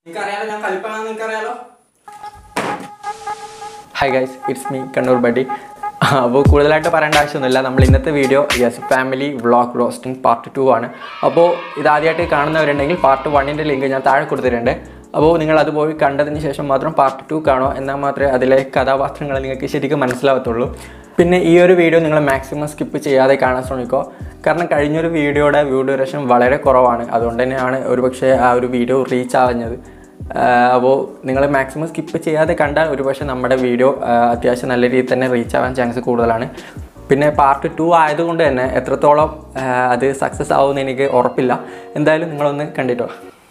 നിനക്കറിയാലോ ഞാൻ കലിപ്പാണെന്ന് നിനക്കറിയാലോ hi guys it's me Kannur buddy അപ്പോൾ കൂടുതലായിട്ട് പറയേണ്ട ആവശ്യമൊന്നുമില്ല നമ്മൾ ഇന്നത്തെ video yes family vlog roasting part two ആണ് അപ്പോൾ ഇതാദ്യമായിട്ട് കാണുന്നവരുണ്ടെങ്കിൽ പാർട്ട് വണ്ണിൻ്റെ ലിങ്ക് ഞാൻ താഴെ കൊടുത്തിട്ടുണ്ട് അപ്പോൾ നിങ്ങൾ അത് പോയി കണ്ടതിന് ശേഷം മാത്രം പാർട്ട് ടു കാണുക എന്നാൽ മാത്രമേ അതിലെ കഥാപാത്രങ്ങൾ നിങ്ങൾക്ക് ശരിക്കും മനസ്സിലാവത്തുള്ളൂ പിന്നെ ഈ ഒരു വീഡിയോ നിങ്ങൾ മാക്സിമം സ്കിപ്പ് ചെയ്യാതെ കാണാൻ ശ്രമിക്കുക കാരണം കഴിഞ്ഞൊരു വീഡിയോയുടെ വ്യൂ ഡ്യൂറേഷൻ വളരെ കുറവാണ് അതുകൊണ്ട് തന്നെയാണ് ഒരുപക്ഷെ ആ ഒരു വീഡിയോ റീച്ച് ആവുന്നത് അപ്പോൾ നിങ്ങൾ മാക്സിമം സ്കിപ്പ് ചെയ്യാതെ കണ്ടാൽ ഒരുപക്ഷെ നമ്മുടെ വീഡിയോ അത്യാവശ്യം നല്ല രീതിയിൽ തന്നെ റീച്ച് ആവാൻ ചാൻസ് കൂടുതലാണ് പിന്നെ പാർട്ട് ടു ആയതുകൊണ്ട് തന്നെ എത്രത്തോളം ആ, അത് സക്സസ് ആവുമെന്ന് എനിക്ക് ഉറപ്പില്ല എന്തായാലും നിങ്ങളൊന്ന് കണ്ടിട്ടോ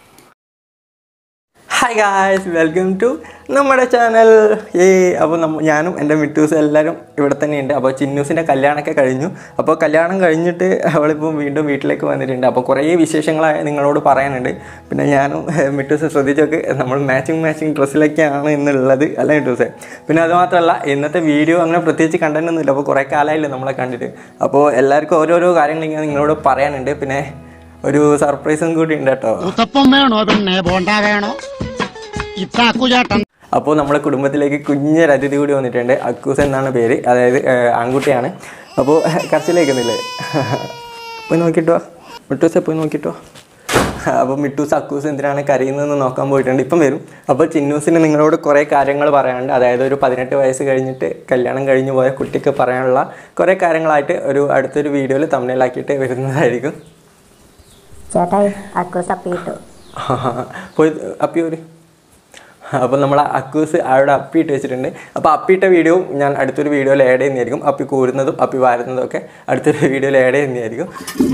ഹായ് ഗായ്സ് വെൽക്കം ടു നമ്മുടെ ചാനൽ ഏ അപ്പോൾ നമ്മ ഞാനും എൻ്റെ മിറ്റൂസ് എല്ലാവരും ഇവിടെ തന്നെയുണ്ട് അപ്പോൾ ചിന്നൂസിൻ്റെ കല്യാണമൊക്കെ കഴിഞ്ഞു അപ്പോൾ കല്യാണം കഴിഞ്ഞിട്ട് അവളിപ്പോൾ വീണ്ടും വീട്ടിലേക്ക് വന്നിട്ടുണ്ട് അപ്പോൾ കുറേ വിശേഷങ്ങളായി നിങ്ങളോട് പറയാനുണ്ട് പിന്നെ ഞാനും ഏഹ്, മിറ്റൂസ് ശ്രദ്ധിച്ചൊക്കെ നമ്മൾ മാച്ചിങ് മാച്ചിങ് ഡ്രസ്സിലൊക്കെയാണ് എന്നുള്ളത് അല്ല മിറ്റൂസേ പിന്നെ അതുമാത്രമല്ല ഇന്നത്തെ വീഡിയോ അങ്ങനെ പ്രത്യേകിച്ച് കണ്ടന്റ് ഒന്നുമില്ല അപ്പോൾ കുറേ കാലമായില്ലേ നമ്മളെ കണ്ടിട്ട് അപ്പോൾ എല്ലാവർക്കും ഓരോരോ കാര്യങ്ങൾ ഇങ്ങനെ നിങ്ങളോട് പറയാനുണ്ട് പിന്നെ ഒരു സർപ്രൈസും കൂടി ഉണ്ട് കേട്ടോ ഉത്തപ്പം വേണോ പിന്നെ ബോണ്ട വേണോ ഇത്താക്കു ചേട്ടൻ അപ്പോൾ നമ്മുടെ കുടുംബത്തിലേക്ക് കുഞ്ഞൊരു അതിഥി കൂടി വന്നിട്ടുണ്ട് അക്കൂസ് എന്നാണ് പേര് അതായത് ഏഹ്, ആൺകുട്ടിയാണ് അപ്പോൾ കരച്ചിലേക്കുന്നില്ലേ പോയി നോക്കിട്ടോ മിട്ടൂസെ പോയി നോക്കിട്ടോ അപ്പോൾ മിട്ടൂസ് അക്കൂസ് എന്തിനാണ് കരയുന്നതെന്ന് നോക്കാൻ പോയിട്ടുണ്ട് ഇപ്പം വരും അപ്പോൾ ചിന്നൂസിന് നിങ്ങളോട് കുറേ കാര്യങ്ങൾ പറയാനുണ്ട് അതായത് ഒരു പതിനെട്ട് വയസ്സ് കഴിഞ്ഞിട്ട് കല്യാണം കഴിഞ്ഞു പോയ കുട്ടിക്ക് പറയാനുള്ള കുറേ കാര്യങ്ങളായിട്ട് ഒരു അടുത്തൊരു വീഡിയോയിൽ തമിഴിലാക്കിയിട്ട് വരുന്നതായിരിക്കും ചേട്ടായി അക്കൂസ് അപ്പിയിട്ടു പോയി അപ്പി ഒരു അപ്പോൾ നമ്മൾ അക്കൂസ് അവിടെ അപ്പിയിട്ട് വെച്ചിട്ടുണ്ട് അപ്പോൾ അപ്പിയിട്ട വീഡിയോ ഞാൻ അടുത്തൊരു വീഡിയോയിൽ ആഡ് ചെയ്യുന്നതായിരിക്കും അപ്പി കൂരുന്നതും അപ്പി വാരുന്നതും ഒക്കെ അടുത്തൊരു വീഡിയോയിൽ ആഡ് ചെയ്യുന്നതായിരിക്കും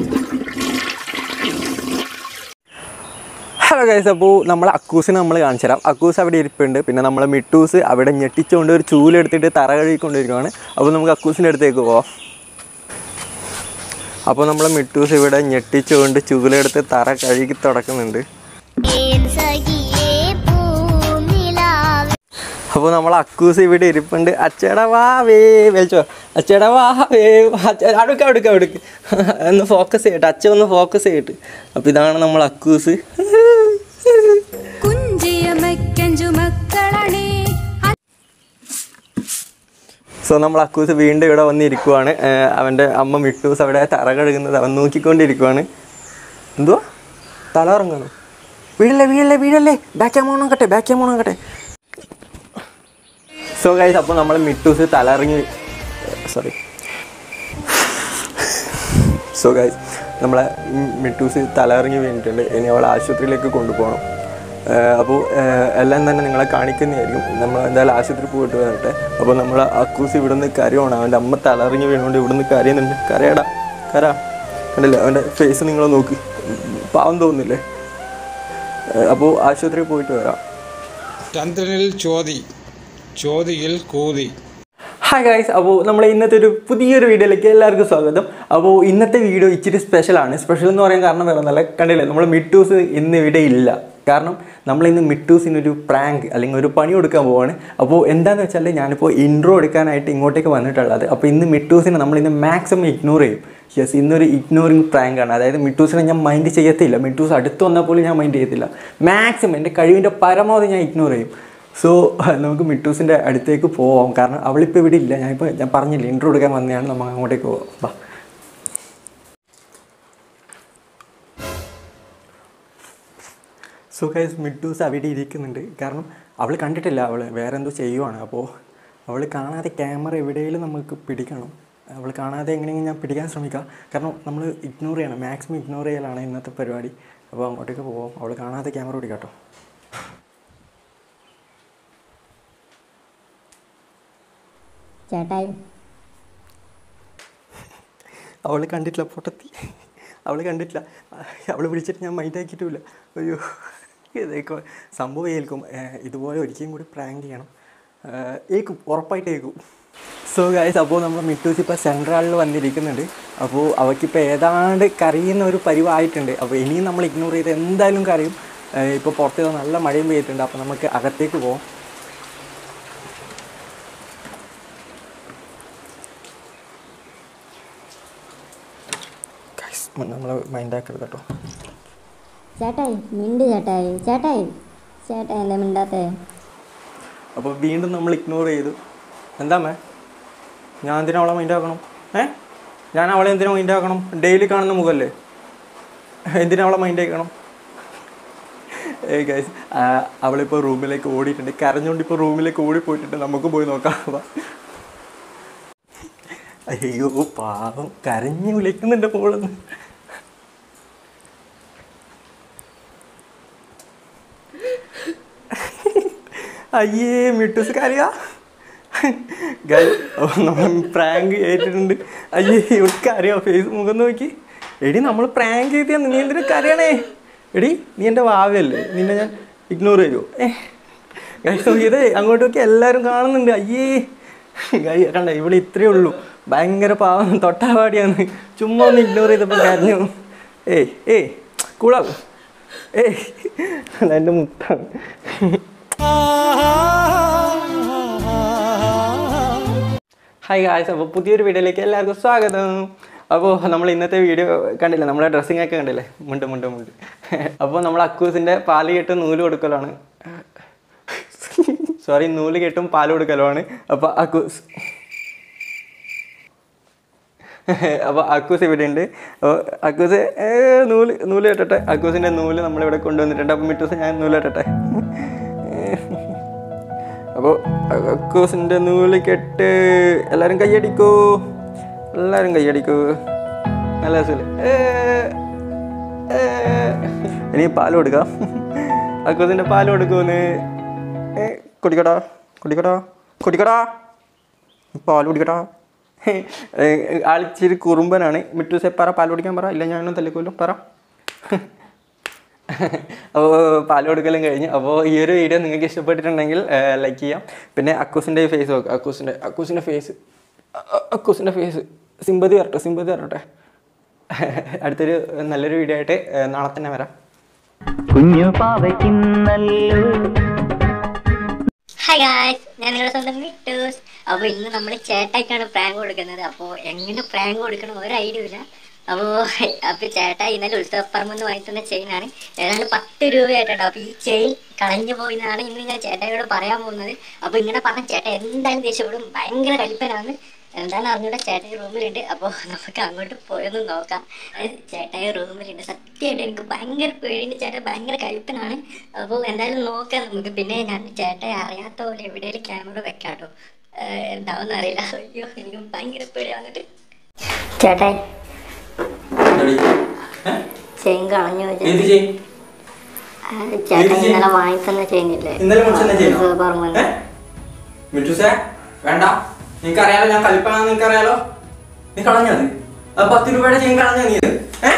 ഹലോ ഗൈസ് അപ്പോൾ നമ്മൾ അക്കൂസിനെ നമ്മൾ കാണിച്ചു തരാം അക്കൂസ് അവിടെ ഇരിപ്പുണ്ട് പിന്നെ നമ്മളെ മിട്ടൂസ് അവിടെ ഞെട്ടിച്ചുകൊണ്ട് ഒരു ചൂലെടുത്തിട്ട് തറ കഴുകിക്കൊണ്ടിരിക്കുകയാണ് അപ്പോൾ നമുക്ക് അക്കൂസിൻ്റെ അടുത്തേക്ക് പോവാം അപ്പോൾ നമ്മൾ മിട്ടൂസ് ഇവിടെ ഞെട്ടിച്ചുകൊണ്ട് ചൂലെടുത്ത് തറ കഴുകി തുടക്കുന്നുണ്ട് അപ്പോൾ നമ്മൾ അക്കൂസ് ഇവിടെ ഇരിപ്പുണ്ട് അച്ചട വാ വേ വിളിച്ചോ അച്ചട വാ വേ അച്ച- അടുക്ക അടുക്ക അടുക്ക് ഒന്ന് ഫോക്കസ് ചെയ്യട്ടെ അച്ഛ ഒന്ന് ഫോക്കസ് ചെയ്യട്ടെ അപ്പോൾ ഇതാണ് നമ്മൾ അക്കൂസ് കുഞ്ചിയമയ്ക്കഞ്ചു മക്കളണേ സോ നമ്മൾ അക്കൂസ് വീണ്ടും ഇവിടെ വന്നിരിക്കുവാണ് ഏഹ് അവൻ്റെ അമ്മ മിട്ടൂസ് അവിടെ തറ കഴുകുന്നത് അവൻ നോക്കിക്കൊണ്ടിരിക്കുവാണ് എന്തുവാ തല ഇറങ്ങണം വീഴല്ലേ വീഴല്ലേ വീഴല്ലേ ബാക്ക് ക്യാമറ നോക്കട്ടെ ബാക്ക് ക്യാമറ നോക്കട്ടെ സോ ഗൈസ് അപ്പോൾ നമ്മൾ മിട്ടൂസ് തലറിങ്ങി സോറി സോ ഗൈസ് നമ്മളെ മിട്ടൂസ് തലറിങ്ങി വീണിട്ടുണ്ട് ഇനി അവളെ ആശുപത്രിയിലേക്ക് കൊണ്ടുപോകണം അപ്പോൾ എല്ലാം തന്നെ നിങ്ങളെ കാണിക്കുന്നതായിരിക്കും നമ്മൾ എന്തായാലും ആശുപത്രി പോയിട്ട് വരട്ടെ അപ്പോൾ നമ്മൾ അക്കൂസ് ഇവിടെ നിന്ന് കരയാണ് അവൻ്റെ അമ്മ തലറിങ്ങി വീണുകൊണ്ട് ഇവിടെ നിന്ന് കരയുന്നുണ്ട് കരയടാ കര കണ്ടില്ലേ അവൻ്റെ ഫേസ് നിങ്ങൾ നോക്ക് പാവം തോന്നുന്നില്ലേ അപ്പോൾ ആശുപത്രിയിൽ പോയിട്ട് വരാം ചന്ദ്രനിൽ ചോതി ചോതിയിൽ കൂതി ഹായ് ഗൈസ് അപ്പോൾ നമ്മൾ ഇന്നത്തെ ഒരു പുതിയൊരു വീഡിയോയിലേക്ക് എല്ലാവർക്കും സ്വാഗതം അപ്പോൾ ഇന്നത്തെ വീഡിയോ ഇച്ചിരി സ്പെഷ്യലാണ് സ്പെഷ്യൽ എന്ന് പറയാൻ കാരണം വേറെ ഒന്നല്ല കണ്ടില്ലേ നമ്മൾ മിട്ടൂസ് ഇന്ന് ഇവിടെ ഇല്ല കാരണം നമ്മൾ ഇന്ന് മിട്ടൂസിനൊരു പ്രാങ്ക് അല്ലെങ്കിൽ ഒരു പണി കൊടുക്കാൻ പോവാണ് അപ്പോൾ എന്താണെന്ന് വെച്ചാൽ ഞാനിപ്പോൾ ഇൻട്രോ എടുക്കാനായിട്ട് ഇങ്ങോട്ടേക്ക് വന്നിട്ടുള്ളത് അപ്പോൾ ഇന്ന് മിട്ടൂസിനെ നമ്മൾ ഇന്ന് മാക്സിമം ഇഗ്നോർ ചെയ്യും യെസ് ഇന്നൊരു ഇഗ്നോറിങ് പ്രാങ്കാണ് അതായത് മിട്ടൂസിനെ ഞാൻ മൈൻഡ് ചെയ്യത്തില്ല മിട്ടൂസ് അടുത്ത് വന്നാൽ പോലും ഞാൻ മൈൻഡ് ചെയ്യത്തില്ല മാക്സിമം എൻ്റെ കഴിവിൻ്റെ പരമാവധി ഞാൻ ഇഗ്നോർ ചെയ്യും സോ നമുക്ക് മിട്ടൂസിൻ്റെ അടുത്തേക്ക് പോവാം കാരണം അവളിപ്പോൾ ഇവിടെ ഇല്ല ഞാനിപ്പോൾ ഞാൻ പറഞ്ഞില്ല ഇൻട്രോ എടുക്കാൻ വന്നതാണ് നമ്മൾ അങ്ങോട്ടേക്ക് പോവാം വാ സോ ഗൈസ് മിഡൂസ് അവിടെ ഇരിക്കുന്നുണ്ട് കാരണം അവൾ കണ്ടിട്ടില്ല അവൾ വേറെ എന്തോ ചെയ്യുവാണ് അപ്പോൾ അവൾ കാണാതെ ക്യാമറ എവിടെയെങ്കിലും നമുക്ക് പിടിക്കണം അവൾ കാണാതെ എങ്ങനെയെങ്കിലും ഞാൻ പിടിക്കാൻ ശ്രമിക്കാം കാരണം നമ്മൾ ഇഗ്നോർ ചെയ്യണം മാക്സിമം ഇഗ്നോർ ചെയ്യലാണ് ഇന്നത്തെ പരിപാടി അപ്പോൾ അങ്ങോട്ടേക്ക് പോവാം അവൾ കാണാതെ ക്യാമറ പിടിക്കാം കേട്ടോ ചേട്ടായി അവൾ കണ്ടിട്ടില്ല പൊട്ടത്തി അവൾ കണ്ടിട്ടില്ല അവൾ വിളിച്ചിട്ട് ഞാൻ മൈൻഡ് ആക്കിയിട്ടുമില്ല അയ്യോ ഇതേക്കോ സംഭവം ഏൽക്കും ഏഹ് ഇതുപോലെ ഒരിക്കലും കൂടി പ്രാങ്ക് ചെയ്യണം ഏഹ് ഏക്കും ഉറപ്പായിട്ട് ഏക്കും സോ ഗായ്സ് അപ്പോൾ നമ്മൾ മിട്ടൂസ് ഇപ്പോൾ സെൻട്രലിൽ വന്നിരിക്കുന്നുണ്ട് അപ്പോൾ അവൾക്കിപ്പോൾ ഏതാണ്ട് കരയുന്ന ഒരു പരിവായിട്ടുണ്ട് അപ്പോൾ ഇനിയും നമ്മൾ ഇഗ്നോർ ചെയ്ത് എന്തായാലും കരയും ഏഹ് ഇപ്പോൾ പുറത്ത് നല്ല മഴയും പെയ്തിട്ടുണ്ട് അപ്പോൾ നമുക്ക് അകത്തേക്ക് പോകാം നമ്മൾ മൈൻഡ് ആക്കരുത് കേട്ടോ ചേട്ടായി മിണ്ട് ചേട്ടായി ചേട്ടായി ചേട്ടാ എന്താ മിണ്ടാത്തേ അപ്പോൾ വീണ്ടും നമ്മൾ ഇഗ്നോർ ചെയ്തു എന്താ മേ ഞാൻ എന്തിനാ അവളെ മൈൻഡ് ആക്കണം ഏ ഞാൻ അവളെ എന്തിനാ മൈൻഡ് ആക്കണം ഡെയിലി കാണുന്ന മുഖമല്ലേ എന്തിനാ അവളെ മൈൻഡ് ആക്കണം ഏ ഗൈസ് അവളിപ്പോൾ റൂമിലേക്ക് ഓടിയിട്ടുണ്ട് കരഞ്ഞുകൊണ്ട് ഇപ്പോൾ റൂമിലേക്ക് ഓടിപ്പോയിട്ടുണ്ട് നമുക്ക് പോയി നോക്കാം വാ. അയ്യോ പാവം കരഞ്ഞ് വിളിക്കുന്നുണ്ട് മോളെന്ന് അയ്യേ മിട്ടൂസ് കരയാ നമ്മൾ പ്രാങ്ക് ചെയ്തിട്ടുണ്ട് അയ്യേ ഇവർക്ക് അറിയാം ഫേസ് മുഖം നോക്കി എടി നമ്മൾ പ്രാങ്ക് ചെയ്തിയാ നീ എന്തിനാ കരയണേ എടി നീ എൻ്റെ ഭാവിയല്ലേ നിന്നെ ഞാൻ ഇഗ്നോർ ചെയ്യുമോ ഏ ഗൈസ് നോക്കിയതേ അങ്ങോട്ടൊക്കെ എല്ലാവരും കാണുന്നുണ്ട് അയ്യേ ഗൈ കണ്ട ഇവിടെ ഇത്രയേ ഉള്ളൂ ഭയങ്കര പാവം തൊട്ടാവാടിയാണ് ചുമ്മാ ഒന്ന് ഇഗ്നോർ ചെയ്തപ്പോൾ കരഞ്ഞു ഏയ് ഏയ് കൂടാവും ഏയ് എൻ്റെ മുത്താണ് ഹായ് ഗായ്സ് അപ്പോൾ പുതിയൊരു വീഡിയോയിലേക്ക് എല്ലാവർക്കും സ്വാഗതം അപ്പോൾ നമ്മൾ ഇന്നത്തെ വീഡിയോ കണ്ടില്ലേ നമ്മളെ ഡ്രസ്സിംഗ് ഒക്കെ കണ്ടില്ലേ മുണ്ട് മുണ്ട് മുണ്ട് അപ്പോൾ നമ്മൾ അക്കൂസിൻ്റെ പാല് കെട്ടും നൂല് കൊടുക്കലാണ് സോറി നൂല് കെട്ടും പാല് കൊടുക്കലുമാണ് അപ്പോൾ അക്കൂസ് അപ്പോൾ അക്കൂസ് ഇവിടെ ഉണ്ട് അപ്പോൾ അക്കൂസ് ഏ, നൂല് നൂല് കെട്ടട്ടെ അക്കൂസിൻ്റെ നൂല് നമ്മളിവിടെ കൊണ്ടുവന്നിട്ടുണ്ട് അപ്പോൾ മിറ്റൂസ് ഞാൻ നൂല് കെട്ടട്ടെ അപ്പോൾ അക്കൂസിൻ്റെ നൂല് കെട്ട് എല്ലാവരും കൈയടിക്കൂ എല്ലാവരും കൈയടിക്കൂ നല്ല രസമില്ലേ ഏ, ഏ. ഇനി പാൽ കൊടുക്കാം അക്കൂസിൻ്റെ പാൽ കൊടുക്കൂന്ന് ഏ, കുടിക്കടാ കുടിക്കടാ കുടിക്കടാ പാൽ കുടിക്കടാ ഏ, ആളിച്ചിരി കുറുമ്പനാണ് മിട്ടൂസെ പറ പാൽ കുടിക്കാൻ പറ ഇല്ല ഞാനൊന്നും തല്ലിക്കൊല്ലും പറ അപ്പോൾ പാൽ കൊടുക്കലും കഴിഞ്ഞ് അപ്പോൾ ഈ ഒരു വീഡിയോ നിങ്ങൾക്ക് ഇഷ്ടപ്പെട്ടിട്ടുണ്ടെങ്കിൽ ലൈക്ക് ചെയ്യാം പിന്നെ അക്കൂസിൻ്റെ ഫേസ് നോക്കുക അക്കൂസിൻ്റെ അക്കൂസിൻ്റെ ഫേസ് അക്കൂസിൻ്റെ ഫേസ് സിമ്പതി വരട്ടെ സിമ്പതി വരട്ടെ അടുത്തൊരു നല്ലൊരു വീഡിയോ ആയിട്ട് ഏ, നാളെ തന്നെ വരാം കുഞ്ഞു പാവയ്ക്കുന്നല്ലോ ഹായ് ഗായ്സ് ഞാൻ നിങ്ങളുടെ സ്വന്തം വിട്ടൂസ് അപ്പോൾ ഇന്ന് നമ്മൾ ചേട്ടായിക്കാണ് പ്രാങ്ക് കൊടുക്കുന്നത് അപ്പോൾ എങ്ങനെ പ്രാങ്ക് കൊടുക്കണം ഒരു ഐഡിയ ഇല്ല അപ്പോൾ അപ്പോൾ ചേട്ടാ ഇന്നലെ ഉത്സവപ്പറമ്പെന്ന് വാങ്ങി തന്ന ചെയിനാണ് ഏതാണ്ട് പത്ത് രൂപയായിട്ടുണ്ട് അപ്പോൾ ഈ ചെയിൻ കളഞ്ഞു പോയിന്നാണ് ഇന്ന് ഞാൻ ചേട്ടായിയോട് പറയാൻ പോകുന്നത് അപ്പോൾ ഇങ്ങനെ പറഞ്ഞ ചേട്ടൻ എന്തായാലും ദേഷ്യപ്പെടും ഭയങ്കര കലിപ്പനാണ് എന്താണ് അറിഞ്ഞൂടെ ചേട്ടായി റൂമിലുണ്ട് അപ്പോൾ നമുക്ക് അങ്ങോട്ട് പോയൊന്ന് നോക്കാം അതായത് ചേട്ടായി റൂമിലുണ്ട് സത്യമായിട്ട് എനിക്ക് ഭയങ്കര പേടിയുണ്ട് ചേട്ടാ ഭയങ്കര കഴുപ്പനാണ് അപ്പോൾ എന്തായാലും നോക്കാം നമുക്ക് പിന്നെ ഞാൻ ചേട്ടായി അറിയാത്ത പോലെ എവിടെയെങ്കിലും ക്യാമറ വെക്കാം കേട്ടോ എന്താവുന്ന അറിയില്ല അയ്യോ എനിക്ക് ഭയങ്കര പേടി വന്നിട്ട് ചേട്ടായി ചെയിൻ കളഞ്ഞു എന്ത് ചെയ്യും ചേട്ടാ ഇന്നലെ വാങ്ങി തന്ന ചെയിനില്ലേ ഇന്നലെ മുടിച്ചെന്ന ചെയിനോ? പറഞ്ഞു മിറ്റൂസേ വേണ്ട നിനക്കറിയാലോ ഞാൻ കലിപ്പാണെന്ന് നിനക്കറിയാലോ നീ കളഞ്ഞത് അത് പത്ത് രൂപയുടെ ചെയിൻ കളഞ്ഞ നീ ഇത് ഏ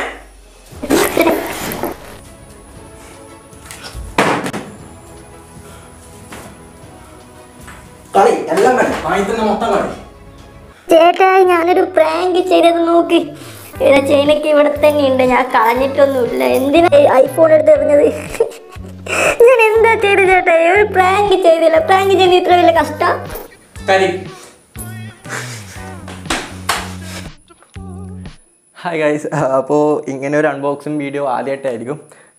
കളി എല്ലാം കളി വാങ്ങിത്തന്നെ മൊത്തം കളി ചേട്ടായി ഞാനൊരു പ്രാങ്ക് ചെയ്തത് നോക്ക് ഏതാ ചെയിനൊക്കെ ഇവിടെ തന്നെ ഉണ്ട് ഞാൻ കളഞ്ഞിട്ടൊന്നുമില്ല എന്തിനാ ഐഫോൺ എടുത്ത് എറിഞ്ഞത് ഞാൻ എന്താ ചെയ്ത് ചേട്ടായി ഒരു പ്രാങ്ക് ചെയ്തില്ല പ്രാങ്ക് ചെയ്ത് ഇത്ര വലിയ കഷ്ടം കളി ഹായ് ഗൈസ് അപ്പോൾ ഇങ്ങനെ ഒരു അൺബോക്സിങ് വീഡിയോ ആദ്യമായിട്ടായിരിക്കും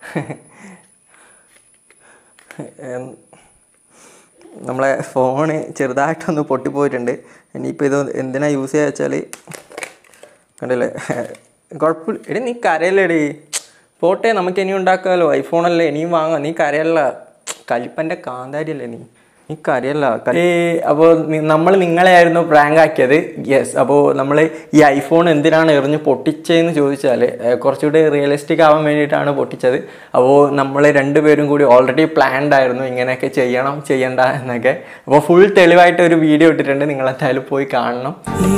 ഉം, നമ്മളെ ഫോണ് ചെറുതായിട്ടൊന്ന് പൊട്ടിപ്പോയിട്ടുണ്ട് ഇനിയിപ്പോൾ ഇത് എന്തിനാ യൂസ് ചെയ്യുക വെച്ചാൽ കണ്ടില്ലേ കുഴപ്പമില്ല എടി നീ കരയല്ലേടി പോട്ടെ നമുക്ക് ഇനി ഉണ്ടാക്കാമല്ലോ ഐഫോണല്ലേ ഇനിയും വാങ്ങാം നീ കരയല്ല കലിപ്പൻ്റെ കാന്താരിയല്ലേ നീ നീ കരയല്ല ഏ അപ്പോൾ നമ്മൾ നിങ്ങളെയായിരുന്നു പ്രാങ്ക് ആക്കിയത് യെസ് അപ്പോൾ നമ്മൾ ഈ ഐഫോൺ എന്തിനാണ് എറിഞ്ഞ് പൊട്ടിച്ചതെന്ന് ചോദിച്ചാൽ ഏഹ്, കുറച്ചുകൂടി റിയലിസ്റ്റിക് ആവാൻ വേണ്ടിയിട്ടാണ് പൊട്ടിച്ചത് അപ്പോൾ നമ്മൾ രണ്ടുപേരും കൂടി ഓൾറെഡി പ്ലാൻഡ് ആയിരുന്നു ഇങ്ങനെയൊക്കെ ചെയ്യണം ചെയ്യണ്ട എന്നൊക്കെ അപ്പോൾ ഫുൾ തെളിവായിട്ട് ഒരു വീഡിയോ ഇട്ടിട്ടുണ്ട് നിങ്ങൾ എന്തായാലും പോയി കാണണം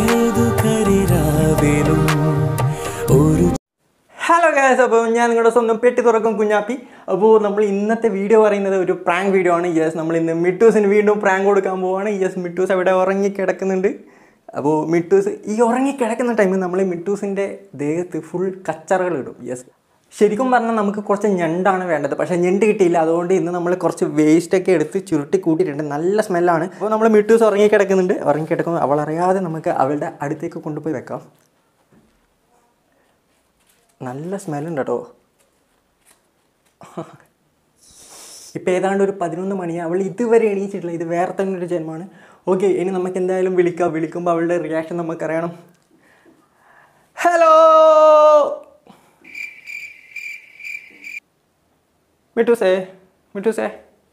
ഹലോ ഗാസ് അപ്പോൾ ഞാൻ നിങ്ങളുടെ സ്വന്തം പെട്ടി തുറക്കും കുഞ്ഞാപ്പി അപ്പോൾ നമ്മൾ ഇന്നത്തെ വീഡിയോ പറയുന്നത് ഒരു പ്രാങ്ക് വീഡിയോ ആണ് യെസ് നമ്മൾ ഇന്ന് മിട്ടൂസിന് വീണ്ടും പ്രാങ്ക് കൊടുക്കാൻ പോവാണ് യെസ് മിട്ടൂസ് അവിടെ ഉറങ്ങി കിടക്കുന്നുണ്ട് അപ്പോൾ മിട്ടൂസ് ഈ ഉറങ്ങി കിടക്കുന്ന ടൈമിൽ നമ്മൾ മിട്ടൂസിൻ്റെ ദേഹത്ത് ഫുൾ കച്ചറകൾ ഇടും യെസ് ശരിക്കും പറഞ്ഞാൽ നമുക്ക് കുറച്ച് ഞണ്ടാണ് വേണ്ടത് പക്ഷേ ഞണ്ട് കിട്ടിയില്ല അതുകൊണ്ട് ഇന്ന് നമ്മൾ കുറച്ച് വേസ്റ്റൊക്കെ എടുത്ത് ചുരുട്ടി കൂട്ടിയിട്ടുണ്ട് നല്ല സ്മെല്ലാണ് അപ്പോൾ നമ്മൾ മിട്ടൂസ് ഉറങ്ങി കിടക്കുന്നുണ്ട് ഉറങ്ങി കിടക്കുമ്പോൾ അവൾ അറിയാതെ നമുക്ക് അവളുടെ അടുത്തേക്ക് കൊണ്ടുപോയി വെക്കാം നല്ല സ്മെല്ലുണ്ട് കേട്ടോ ഇപ്പോൾ ഏതാണ്ട് ഒരു പതിനൊന്ന് മണി അവൾ ഇതുവരെ എണീച്ചിട്ടില്ല ഇത് വേറെ തന്നെ ഒരു ജന്മമാണ് ഓക്കെ ഇനി നമുക്ക് എന്തായാലും വിളിക്കാം വിളിക്കുമ്പോൾ അവളുടെ റിയാക്ഷൻ നമുക്കറിയണം ഹലോ മിട്ടൂസേ മിട്ടൂസേ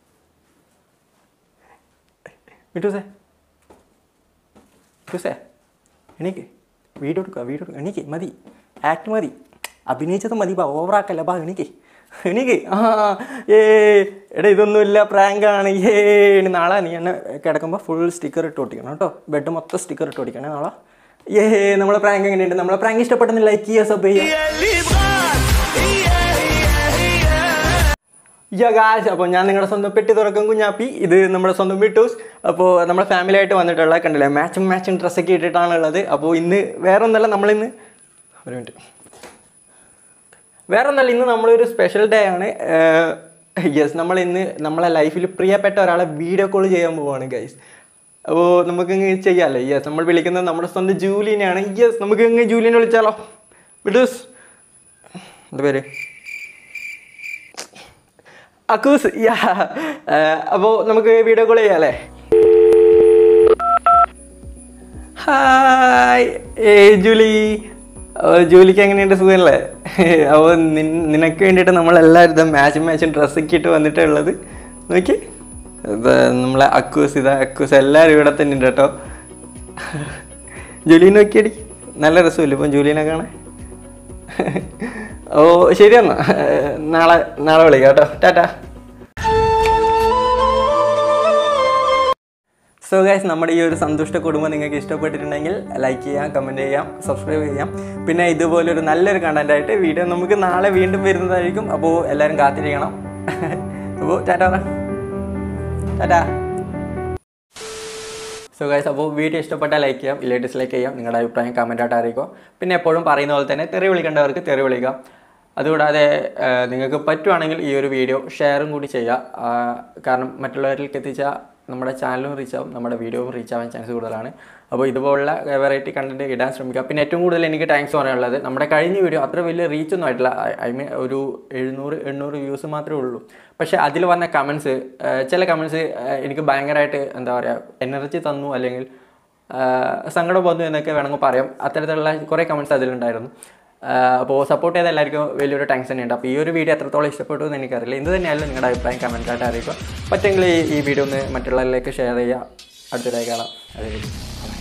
മിട്ടൂസേ മിട്ടൂസേ എണീക്ക് വീഡിയോ എടുക്കുക വീഡിയോ എടുക്കുക എണീക്ക് മതി ആക്ട് മതി അഭിനയിച്ചത് മതി ബാ ഓവറാക്കല്ല ബാ എണീക്ക് എണീക്ക് ആ ഏ എടാ ഇതൊന്നുമില്ല പ്രാങ്കാണ് ഏ ഇനി നാളെ നീ എന്നെ കിടക്കുമ്പോൾ ഫുൾ സ്റ്റിക്കർ ഇട്ട് ഒട്ടിക്കണം കേട്ടോ ബെഡ് മൊത്തം സ്റ്റിക്കർ ഇട്ട് ഒട്ടിക്കണേ നാളെ ഏ നമ്മളെ പ്രാങ്ക് എങ്ങനെയുണ്ട് നമ്മളെ പ്രാങ്ക് ഇഷ്ടപ്പെട്ടെന്ന് ലൈക്ക് ചെയ്യുക സബ് ചെയ്യുക യാ ഗായ്സ് അപ്പോൾ ഞാൻ നിങ്ങളുടെ സ്വന്തം പെട്ടി തുറക്കും കുഞ്ഞാപ്പി ഇത് നമ്മുടെ സ്വന്തം മിട്ടൂസ് അപ്പോൾ നമ്മുടെ ഫാമിലി ആയിട്ട് വന്നിട്ടുള്ള കണ്ടില്ലേ മാച്ചും മാച്ചും ഡ്രസ്സൊക്കെ ഇട്ടിട്ടാണ് ഉള്ളത് അപ്പോൾ ഇന്ന് വേറെ ഒന്നല്ല നമ്മളിന്ന് ഒരു മിനിറ്റ് വേറെ ഒന്നല്ല ഇന്ന് നമ്മളൊരു സ്പെഷ്യൽ ഡേ ആണ് യെസ് നമ്മൾ ഇന്ന് നമ്മളെ ലൈഫിൽ പ്രിയപ്പെട്ട ഒരാളെ വീഡിയോ കോൾ ചെയ്യാൻ പോവാണ് ഗൈസ് അപ്പോൾ നമുക്ക് ഇങ്ങ് ചെയ്യാമല്ലോ യെസ് നമ്മൾ വിളിക്കുന്നത് നമ്മുടെ സ്വന്തം ജൂലിനെയാണ് യെസ് നമുക്ക് ഇങ്ങ് ജൂലിനെ വിളിച്ചാലോ മിട്ടൂസ് എന്താ പേര് അക്കൂസ് യാ അപ്പോൾ നമുക്ക് വീഡിയോ കോൾ ചെയ്യാം അല്ലേ ഹായ് ഏ ജൂലി ഓ, ജൂലിക്ക് എങ്ങനെയുണ്ട് സുഖമല്ലേ അപ്പോൾ നിനക്ക് വേണ്ടിയിട്ട് നമ്മളെല്ലാവരും ഇതാ മാച്ചും മാച്ചും ഡ്രസ്സൊക്കെ ഇട്ട് വന്നിട്ടുള്ളത് നോക്കി ഇത് നമ്മളെ അക്കൂസ് ഇതാ അക്കൂസ് എല്ലാവരും ഇവിടെ തന്നെ ഉണ്ട് കേട്ടോ ജൂലിനെ നോക്കിയടി നല്ല രസമില്ല ഇപ്പം ജൂലിനെ കാണാൻ ഓ ശരി എന്നാ നാളെ നാളെ വിളിക്കാം കേട്ടോ ടാറ്റാ സോ ഗൈസ് നമ്മുടെ ഈ ഒരു സന്തുഷ്ട കുടുംബം നിങ്ങൾക്ക് ഇഷ്ടപ്പെട്ടിട്ടുണ്ടെങ്കിൽ ലൈക്ക് ചെയ്യാം കമൻറ്റ് ചെയ്യാം സബ്സ്ക്രൈബ് ചെയ്യാം പിന്നെ ഇതുപോലൊരു നല്ലൊരു കണ്ടന്റ് ആയിട്ട് വീഡിയോ നമുക്ക് നാളെ വീണ്ടും വരുന്നതായിരിക്കും അപ്പോൾ എല്ലാവരും കാത്തിരിക്കണം അപ്പോൾ ടാറ്റാ പറ ടാറ്റാ സോ ഗൈസ് അപ്പോൾ വീഡിയോ ഇഷ്ടപ്പെട്ടാൽ ലൈക്ക് ചെയ്യാം ഇല്ലേ ഡിസ്ലൈക്ക് ചെയ്യാം നിങ്ങളുടെ അഭിപ്രായം കമൻ്റ് ആയിട്ട് അറിയിക്കുക പിന്നെ എപ്പോഴും പറയുന്ന പോലെ തന്നെ തെറി വിളിക്കേണ്ടവർക്ക് തെറി വിളിക്കാം അതുകൂടാതെ ആ, നിങ്ങൾക്ക് പറ്റുവാണെങ്കിൽ ഈ ഒരു വീഡിയോ ഷെയറും കൂടി ചെയ്യുക ആ, കാരണം മറ്റുള്ളവരിലേക്ക് എത്തിച്ചാൽ നമ്മുടെ ചാനലും റീച്ച് ആവും നമ്മുടെ വീഡിയോയും റീച്ച് ആവാൻ ചാൻസ് കൂടുതലാണ് അപ്പോൾ ഇതുപോലുള്ള വെറൈറ്റി കണ്ടന്റ് ഇടാൻ ശ്രമിക്കുക പിന്നെ ഏറ്റവും കൂടുതൽ എനിക്ക് താങ്ക്സ് പറയാനുള്ളത് നമ്മുടെ കഴിഞ്ഞ വീഡിയോ അത്ര വലിയ റീച്ച് ഒന്നും ആയിട്ടില്ല ഐ മീൻ ഒരു എഴുന്നൂറ് എണ്ണൂറ് വ്യൂസ് മാത്രമേ ഉള്ളൂ പക്ഷേ അതിൽ വന്ന കമൻസ് ചില കമൻസ് എനിക്ക് ഭയങ്കരമായിട്ട് എന്താ പറയുക എനർജി തന്നു അല്ലെങ്കിൽ സങ്കടം വന്നു എന്നൊക്കെ വേണമെങ്കിൽ പറയാം അത്തരത്തിലുള്ള കുറേ കമൻസ് അതിലുണ്ടായിരുന്നു അപ്പോൾ സപ്പോർട്ട് ചെയ്ത എല്ലാവർക്കും വലിയൊരു താങ്ക്സ് തന്നെയുണ്ട് അപ്പോൾ ഈ ഒരു വീഡിയോ എത്രത്തോളം ഇഷ്ടപ്പെട്ടു എന്ന് എനിക്കറിയില്ല എന്ത് തന്നെയായാലും നിങ്ങളുടെ അഭിപ്രായം കമൻറ്റായിട്ട് അറിയിക്കുക പറ്റെങ്കിൽ ഈ ഈ വീഡിയോ ഒന്ന് മറ്റുള്ളവരിലേക്ക് ഷെയർ ചെയ്യുക അടുത്തതായി കാണാം അതെ